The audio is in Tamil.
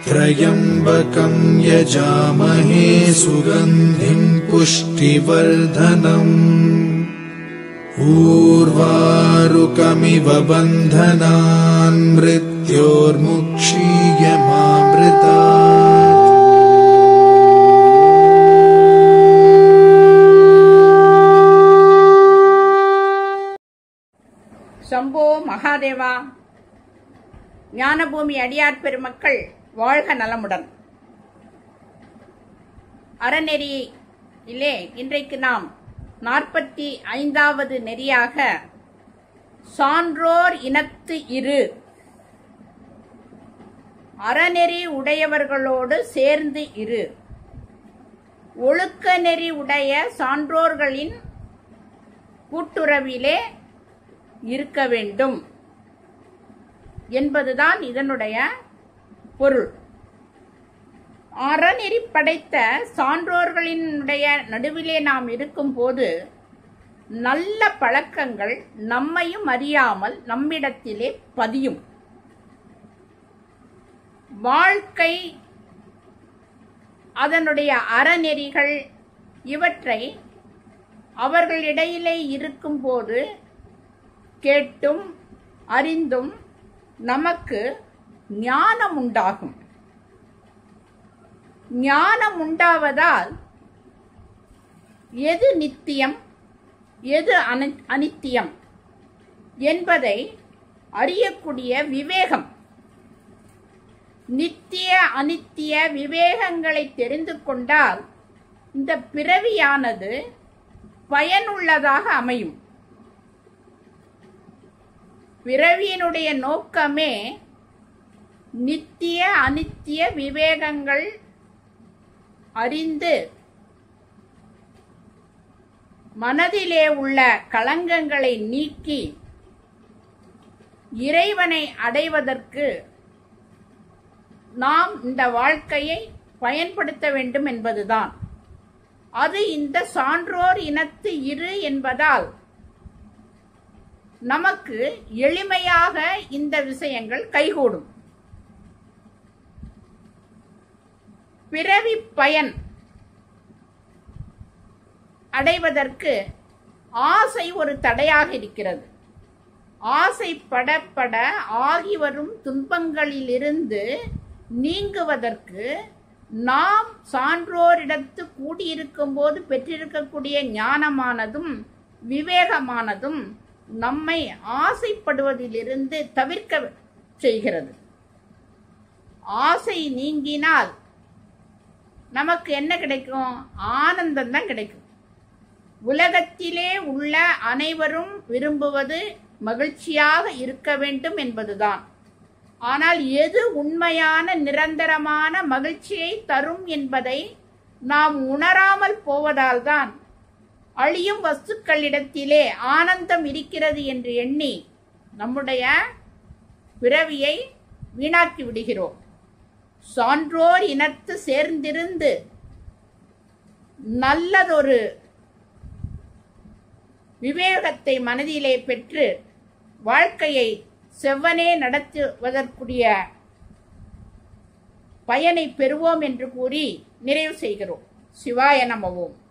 त्र्यम्बकम् यजामहे सुगन्धिम् पुष्टिवर्धनम् ऊर्वारुकमिव बन्धनान् मृत्योर्मुक्षीयमामृतात् சம்போ மகாதேவா ஞானபூமி அடியார் பெருமக்கள் வாழ்க நலமுடன் அறநெறியிலே இன்றைக்கு நாம் நாற்பத்தி ஐந்தாவது நெறியாக சான்றோர் இனத்து இரு அறநெறி உடையவர்களோடு சேர்ந்து இரு ஒழுக்க நெறி உடைய சான்றோர்களின் கூட்டுறவிலே இருக்க வேண்டும் என்பதுதான் இதனுடைய பொருள் அறநெறி படைத்த சான்றோர்களினுடைய நடுவிலே நாம் இருக்கும்போது நல்ல பழக்கங்கள் நம்மையும் அறியாமல் நம்மிடத்திலே பதியும் வாழ்க்கை அதனுடைய அறநெறிகள் இவற்றை அவர்களிடையிலே இருக்கும்போது கேட்டும் அறிந்தும் நமக்கு ஞானம் உண்டாகும் ஞானம் உண்டாவதால் எது நித்தியம் எது அனி- அனித்தியம் என்பதை அறியக்கூடிய விவேகம் நித்திய அனித்திய விவேகங்களை தெரிந்து கொண்டால் இந்த பிறவியானது பயனுள்ளதாக அமையும் பிறவியினுடைய நோக்கமே நித்திய அனித்திய விவேகங்கள் அறிந்து மனதிலே உள்ள களங்கங்களை நீக்கி இறைவனை அடைவதற்கு நாம் இந்த வாழ்க்கையை பயன்படுத்த வேண்டும் என்பதுதான் அது இந்த சான்றோர் இனத்து இரு என்பதால் நமக்கு எளிமையாக இந்த விஷயங்கள் கைகூடும் பிறவி பயன் அடைவதற்கு ஆசை ஒரு தடையாக இருக்கிறது ஆசை படப்பட ஆகி வரும் துன்பங்களிலிருந்து நீங்குவதற்கு நாம் சான்றோரிடத்து கூடியிருக்கும் போது பெற்றிருக்கக்கூடிய ஞானமானதும் விவேகமானதும் நம்மை ஆசைப்படுவதிலிருந்து தவிர்க்க செய்கிறது ஆசை நீங்கினால் நமக்கு என்ன கிடைக்கும் ஆனந்தம் தான் கிடைக்கும் உலகத்திலே உள்ள அனைவரும் விரும்புவது மகிழ்ச்சியாக இருக்க வேண்டும் என்பதுதான் ஆனால் எது உண்மையான நிரந்தரமான மகிழ்ச்சியை தரும் என்பதை நாம் உணராமல் போவதால்தான் அழியும் வஸ்துக்களிடத்திலே ஆனந்தம் இருக்கிறது என்று எண்ணி நம்முடைய பிறவியை வீணாக்கி விடுகிறோம் சான்றோர் இனத்து சேர்ந்திருந்து நல்லதொரு விவேகத்தை மனதிலே பெற்று வாழ்க்கையை செவ்வனே நடத்துவதற்குரிய பயனை பெறுவோம் என்று கூறி நிறைவு செய்கிறோம் சிவாய நமவோம்